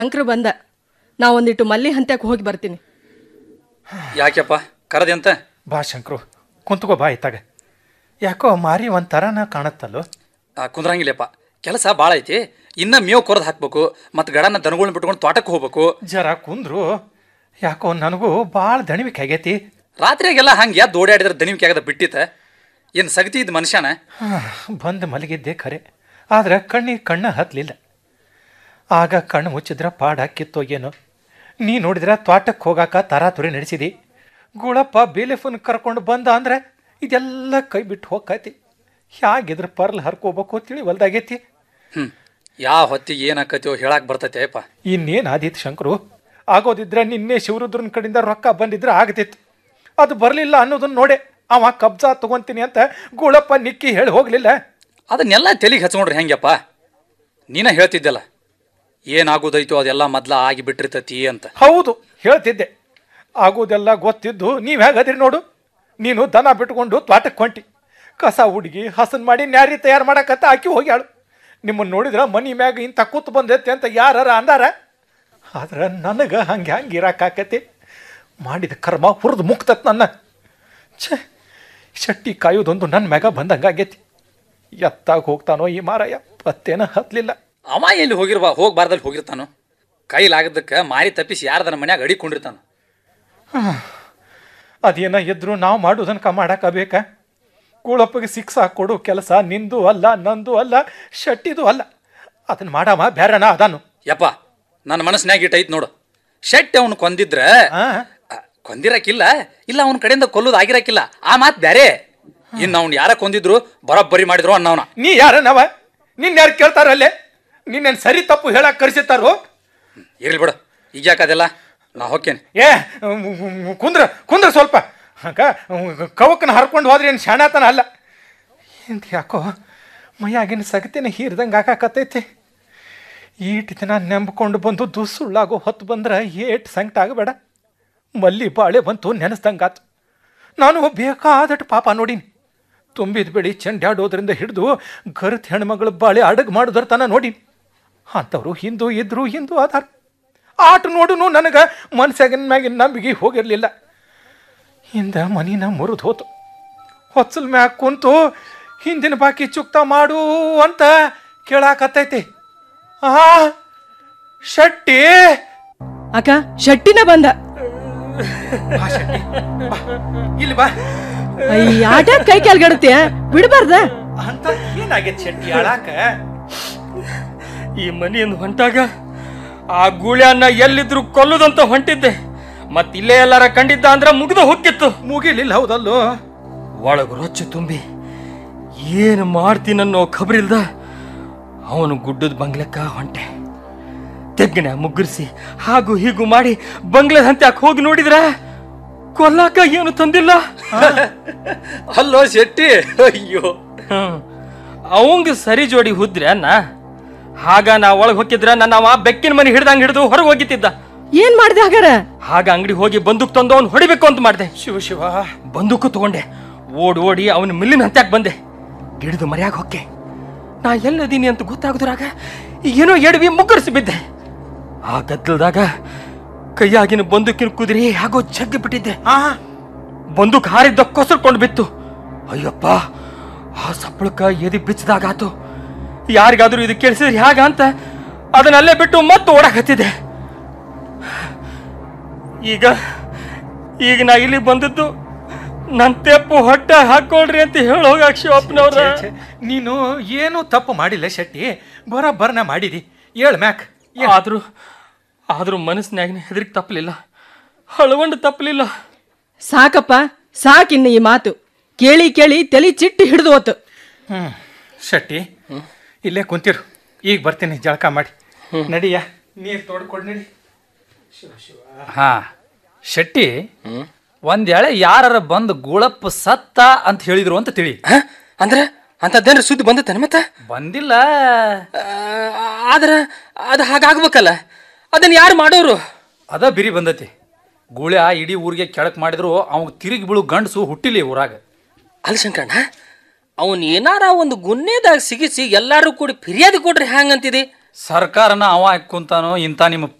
ಶಂಕರ ಬಂದ ನಾ ಒಂದಿಟ್ಟು ಮಲ್ಲಿ ಹಂತ್ಯಕ್ಕೆ ಹೋಗಿ ಬರ್ತೀನಿ ಯಾಕೆಪ್ಪ ಕರದೆ ಅಂತ ಬಾ ಶಂಕ್ರು ಕುಂತ್ಕೋ ಬಾ ಇತ್ತಾಗ ಯಾಕೋ ಮಾರಿ ಒಂಥರನ ಕಾಣತ್ತಲ್ಲೋ ಆ, ಕುಂದ್ರಂಗಿಲ್ಲಪ್ಪ ಕೆಲಸ ಭಾಳ ಐತಿ ಇನ್ನ ಮೇವು ಕೊರದು ಹಾಕ್ಬೇಕು ಮತ್ತು ಗಡನ ದನಗಳನ್ನ ಬಿಟ್ಕೊಂಡು ತೋಟಕ್ಕೆ ಹೋಗ್ಬೇಕು ಜರ ಕುಂದ್ರು ಯಾಕೋ ನನಗೂ ಭಾಳ ದಣಿವಿಕೆ ಆಗೈತಿ ರಾತ್ರಿಯಾಗೆಲ್ಲ ಹಂಗೆ ಯಾವ್ದು ಓಡಾಡಿದ್ರೆ ದಣಿವಿಕೆ ಆಗದ ಬಿಟ್ಟಿತ್ತ ಏನು ಸಗತಿ ಇದ್ದ ಮನುಷ್ಯನ ಬಂದು ಮಲಗಿದ್ದೆ ಖರೆ ಆದ್ರೆ ಕಣ್ಣಿಗೆ ಕಣ್ಣ ಹತ್ತಲಿಲ್ಲ ಆಗ ಕಣ್ಣು ಮುಚ್ಚಿದ್ರ ಪಾಡ ಕಿತ್ತೋಗೇನು ನೀ ನೋಡಿದ್ರ ತೋಟಕ್ಕೆ ಹೋಗಾಕ ತರಾತುರಿ ನಡೆಸಿದಿ ಗುಳಪ್ಪ ಬೇಲೆಫನ್ ಕರ್ಕೊಂಡು ಬಂದ ಅಂದ್ರೆ ಇದೆಲ್ಲ ಕೈ ಬಿಟ್ಟು ಹೋಗತಿ ಹೇಗಿದ್ರ ಪರ್ಲ್ ಹರ್ಕೋಬೇಕು ತಿಳಿ ಹೊಲ್ದಾಗೈತಿ ಹ್ಞೂ ಯಾವ ಹೊತ್ತಿಗೆ ಏನಾಕತ್ಯೋ ಹೇಳಕ್ಕೆ ಬರ್ತೈತೆ ಅಪ್ಪ ಇನ್ನೇನು ಆದಿತ್ತು ಶಂಕರು ಆಗೋದಿದ್ರೆ ನಿನ್ನೆ ಶಿವರುದ್ರನ ಕಡೆಯಿಂದ ರೊಕ್ಕ ಬಂದಿದ್ರೆ ಆಗ್ತಿತ್ತು ಅದು ಬರಲಿಲ್ಲ ಅನ್ನೋದನ್ನ ನೋಡೆ ಅವ ಕಬ್ಜಾ ತಗೊಂತೀನಿ ಅಂತ ಗುಳಪ್ಪ ನಿಕ್ಕಿ ಹೇಳಿ ಹೋಗ್ಲಿಲ್ಲ ಅದನ್ನೆಲ್ಲ ತಲೆಗೆ ಹಚ್ಕೊಂಡ್ರೆ ಹೆಂಗ್ಯಪ್ಪ ನೀನ ಹೇಳ್ತಿದ್ದಲ್ಲ ಏನಾಗೋದೈತೋ ಅದೆಲ್ಲ ಮೊದ್ಲ ಆಗಿ ಬಿಟ್ಟಿರ್ತೈತಿ ಅಂತ ಹೌದು ಹೇಳ್ತಿದ್ದೆ ಆಗೋದೆಲ್ಲ ಗೊತ್ತಿದ್ದು ನೀವು ಹೇಗದಿರಿ ನೋಡು ನೀನು ದನ ಬಿಟ್ಕೊಂಡು ತ್ವಾಟಕ್ಕೆ ಹೊಂಟಿ ಕಸ ಹುಡುಗಿ ಹಸನ್ ಮಾಡಿ ನ್ಯಾರಿ ತಯಾರು ಮಾಡಕತ್ತ ಆಕಿ ಹೋಗ್ಯಾಳು ನಿಮ್ಮನ್ನು ನೋಡಿದ್ರೆ ಮನಿ ಮ್ಯಾಗ ಇಂಥ ಕೂತ್ ಬಂದೈತೆ ಅಂತ ಯಾರ ಅಂದಾರ ಆದ್ರೆ ನನಗೆ ಹಂಗೆ ಹಂಗೆ ಇರಾಕಾಕತಿ ಮಾಡಿದ ಕರ್ಮ ಹುರಿದು ಮುಕ್ತತ್ ನನ್ನ ಛೇ ಶಟ್ಟಿ ಕಾಯೋದೊಂದು ನನ್ನ ಮ್ಯಾಗ ಬಂದಂಗಾಗೈತಿ ಎತ್ತಾಗ ಹೋಗ್ತಾನೋ ಈ ಮಾರಾಯ ಪತ್ತೇನ ಹತ್ತಲಿಲ್ಲ ಅವ ಎಲ್ಲಿ ಹೋಗಿರ್ಬಾ ಹೋಗ್ಬಾರ್ದಲ್ಲಿ ಹೋಗಿರ್ತಾನು ಕೈಲಾಗದಕ್ಕೆ ಮಾರಿ ತಪ್ಪಿಸಿ ಯಾರ್ದನ ಮನ್ಯಾಗ ಅಡಿಕೊಂಡಿರ್ತಾನ ಅದೇನ ಇದ್ರು ನಾವು ಮಾಡೋದನ್ಕ ಮಾಡಾಕ ಬೇಕಾ ಕೂಳಪ್ಪಗೆ ಸಿಕ್ಸ್ ಹಾಕೊಡು ಕೆಲಸ ನಿಂದು ಅಲ್ಲ ನಂದು ಅಲ್ಲ ಶಟ್ಟಿದು ಅಲ್ಲ ಅದನ್ನ ಮಾಡವ ಬ್ಯಾರನ ಅದಾನು ಯಪ್ಪ ನನ್ನ ಮನಸ್ಸಿನಾಗ ಇಟ್ಟೈತ್ ನೋಡು ಶೆಟ್ಟಿ ಅವನು ಕೊಂದಿದ್ರ ಆ? ಆ, ಕೊಂದಿರಕ್ಕಿಲ್ಲ ಇಲ್ಲ ಅವನ ಕಡೆಯಿಂದ ಕೊಲ್ಲೋದು ಆಗಿರಕ್ಕಿಲ್ಲ ಆ ಮಾತು ಬ್ಯಾರೆ ಇನ್ನು ಅವ್ನು ಯಾರ ಕೊಂದಿದ್ರು ಬರೋಬ್ಬರಿ ಮಾಡಿದ್ರು ಅನ್ನವನ ನೀ ಯಾರನವ ನಿನ್ನ ಯಾರು ಕೇಳ್ತಾರಲ್ಲೇ ನಿನ್ನೇನು ಸರಿ ತಪ್ಪು ಹೇಳಕ್ ಕರ್ಸಿತ್ತಾರು ಇರ್ಲಿ ಬಿಡು ಈಗ ಯಾಕದೆಲ್ಲ ನಾ ಹೋಗ್ತೇನೆ ಏ ಮ್, ಮ್, ಕುಂದ್ರ ಕುಂದ್ರ ಸ್ವಲ್ಪ ಹಂಗ ಕವಕನ ಹರ್ಕೊಂಡು ಹೋದ್ರೆ ಏನು ಶಾಣತನ ಅಲ್ಲ ಇಂತ ಯಾಕೋ ಮೈಯಾಗಿನ ಸಗತಿನ ಹೀರ್ದಂಗೆ ಆಕಾಕತ್ತೈತಿ ಈಟ್ ದಿನ ನೆಂಬ್ಕೊಂಡು ಬಂದು ದುಸ್ಸುಳ್ಳಾಗೋ ಹೊತ್ತು ಬಂದ್ರೆ ಏಟ್ ಸಂಕಟ ಆಗಬೇಡ ಮಲ್ಲಿ ಬಾಳೆ ಬಂತು ನೆನೆಸ್ದಂಗಾತು ನಾನು ಬೇಕಾದಟ್ಟು ಪಾಪ ನೋಡೀನಿ ತುಂಬಿದ ಬೆಳಿ ಚೆಂಡಾಡೋದ್ರಿಂದ ಹಿಡಿದು ಗರ್ತ್ ಹೆಣ್ಮಗಳು ಬಾಳೆ ಅಡಗ್ ಮಾಡೋದ್ರ ತನ ನೋಡೀನಿ ಅಂಥವ್ರು ಹಿಂದೂ ಇದ್ರು ಹಿಂದೂ ಆಧಾರ ಆಟ ನೋಡುನು ನನಗೆ ಮನ್ಸಾಗಿನ ಮ್ಯಾಗಿನ ನಂಬಿಕೆ ಹೋಗಿರಲಿಲ್ಲ ಹಿಂದ ಮನಿನ ಮುರಿದು ಹೋತು ಹೊಚ್ಚಲ್ ಮ್ಯಾಗ ಕುಂತು ಹಿಂದಿನ ಬಾಕಿ ಚುಕ್ತ ಮಾಡು ಅಂತ ಕೇಳಾಕತ್ತೈತಿ ಆ ಶಟ್ಟಿ ಅಕ್ಕ ಶಟ್ಟಿನ ಬಂದ ಬಾ ಶೆಟ್ಟಿ, ಬಾ. ಇಲ್ಲಿ ಬಾ ಈ ಆಟ ಕೈ ಕೆಲ್ಗಡತ್ಯ ಬಿಡಬಾರ್ದ ಅಂತ ಏನಾಗೈತಿ ಶೆಟ್ಟಿ ಆಳಾಕ ಈ ಮನೆಯಿಂದ ಹೊಂಟಾಗ ಆ ಗೂಳ್ಯಾನ್ನ ಎಲ್ಲಿದ್ರು ಕೊಲ್ಲುದಂತ ಹೊಂಟಿದ್ದೆ ಮತ್ ಇಲ್ಲೇ ಎಲ್ಲಾರ ಕಂಡಿದ್ದ ಅಂದ್ರ ಮುಗ್ದು ಹೋಗಿತ್ತು ಮುಗಿಲಿಲ್ಲ ಹೌದಲ್ಲೋ ಒಳಗ ರೊಚ್ಚು ತುಂಬಿ ಏನು ಮಾಡ್ತೀನನ್ನೋ ಖಬರಿಲ್ದ ಅವನು ಗುಡ್ಡದ ಬಂಗ್ಲೆಕ್ಕ ಹೊಂಟೆ ತೆಗ್ಗನ ಮುಗ್ಗರಿಸಿ ಹಾಗೂ ಹೀಗೂ ಮಾಡಿ ಬಂಗ್ಲೆದ ಹಂತ್ಯಾಕ್ ಹೋಗಿ ನೋಡಿದ್ರ ಕೊಲ್ಲಾಕ ಏನು ತಂದಿಲ್ಲ ಅಲ್ಲೋ ಶೆಟ್ಟಿ ಅಯ್ಯೋ ಹ್ಮ್ ಅವಂಗ ಸರಿ ಜೋಡಿ ಹುದ್ರೆ ಅನ್ನ ಆಗ ನಾ ಒಳಗೆ ಹೋಗಿದ್ರ ನನ್ನ ಅವ ಬೆಕ್ಕಿನ ಮನೆ ಹಿಡ್ದಂಗ್ ಹಿಡಿದು ಹೊರಗೆ ಹೋಗಿತ್ತಿದ್ದ ಏನ್ ಮಾಡ್ದೆ ಹಾಗಾರ ಆಗ ಅಂಗಡಿ ಹೋಗಿ ಬಂದೂಕ್ ತಂದು ಅವ್ನು ಹೊಡಿಬೇಕು ಅಂತ ಮಾಡ್ದೆ ಶಿವ ಶಿವ ಬಂದೂಕು ತಗೊಂಡೆ ಓಡಿ ಓಡಿ ಅವನ ಮಿಲ್ಲಿನ ಹತ್ಯಾಕ್ ಬಂದೆ ಗಿಡದ ಮರ್ಯಾಗ ಹೊಕ್ಕೆ ನಾ ಎಲ್ಲದೀನಿ ಅಂತ ಗೊತ್ತಾಗುದ್ರಾಗ ಏನೋ ಎಡವಿ ಮುಗ್ಗರಿಸಿ ಬಿದ್ದೆ ಆ ಗದ್ದಲದಾಗ ಕೈಯಾಗಿನ ಬಂದೂಕಿನ ಕುದುರೆ ಹಾಗೋ ಜಗ್ಗಿ ಬಿಟ್ಟಿದ್ದೆ ಆ ಬಂದೂಕ್ ಹಾರಿದ್ದ ಕೊಸರ್ಕೊಂಡು ಬಿತ್ತು ಅಯ್ಯಪ್ಪ ಆ ಸಪ್ಪಳಕ್ಕ ಎದಿ ಬಿಚ್ಚದಾಗಾತು ಯಾರಿಗಾದ್ರೂ ಇದು ಕೇಳಿಸಿದ್ರೆ ಹೇಗ ಅಂತ ಅದನ್ನಲ್ಲೇ ಬಿಟ್ಟು ಮತ್ತೆ ಓಡಕ್ ಹತ್ತಿದೆ ಈಗ ಈಗ ನಾ ಇಲ್ಲಿ ಬಂದದ್ದು ನನ್ನ ತೆಪ್ಪು ಹೊಟ್ಟೆ ಹಾಕೊಳ್ರಿ ಅಂತ ಹೇಳಿ ಹೋಗಾಕ ಶಿವಪ್ಪನವ್ರ ಛೇ, ಛೇ. ನೀನು ಏನು ತಪ್ಪು ಮಾಡಿಲ್ಲ ಶೆಟ್ಟಿ ಬರೋಬ್ಬರನ ಮಾಡಿದಿ ಏಳ್ ಮ್ಯಾಕ್ ಏಳ್. ಆದ್ರೂ ಆದ್ರೂ ಮನಸ್ಸಿನಾಗಿನ ಹೆದರಿಕೆ ತಪ್ಪಲಿಲ್ಲ ಹಳವಂಡು ತಪ್ಪಲಿಲ್ಲ ಸಾಕಪ್ಪ ಸಾಕಿನ್ನ ಈ ಮಾತು ಕೇಳಿ ಕೇಳಿ ತಲಿ ಚಿಟ್ಟಿ ಹಿಡಿದು ಹೋತು ಹ್ಮ್ ಶೆಟ್ಟಿ ಇಲ್ಲೇ ಕುಂತಿರು ಈಗ ಬರ್ತೀನಿ ಜಳಕ ಮಾಡಿ ನಡಿಯ ನೀರು ತೋಡ್ಕೊಡ್ ನಡಿ ಹಾ ಶೆಟ್ಟಿ ಒಂದ್ ವೇಳೆ ಯಾರ ಬಂದು ಗುಳಪ್ಪ ಸತ್ತ ಅಂತ ಹೇಳಿದ್ರು ಅಂತ ತಿಳಿ ಹ? ಅಂದ್ರ ಅಂತದ್ದೇನ್ರ ಸುದ್ದಿ ಬಂದತ್ತೇನ ಮತ್ತ ಬಂದಿಲ್ಲ ಆ, ಆದ್ರ ಅದು ಹಾಗಾಗ್ಬೇಕಲ್ಲ ಅದನ್ನ ಯಾರು ಮಾಡೋರು ಅದ ಬಿರಿ ಬಂದತಿ ಗುಳ್ಯ ಇಡೀ ಊರಿಗೆ ಕೆಳಕ್ ಮಾಡಿದ್ರು ಅವ್ ತಿರುಗಿ ಬೀಳು ಗಂಡಸು ಹುಟ್ಟಿಲ್ಲ ಈ ಊರಾಗ ಅಲ್ಲ ಶಂಕರಣ್ಣ ಅವನ್ ಏನಾರ ಒಂದು ಗುನ್ನೆದಾಗ ಸಿಗಿಸಿ ಎಲ್ಲಾರು ಕೂಡಿ ಫಿರ್ಯಾದಿ ಕೊಟ್ರೆ ಹ್ಯಾಂಗಂತಿದಿ ಸರ್ಕಾರನ ಅವ ಹಾಕುಂತಾನೋ ಇಂಥ ನಿಮ್ಮ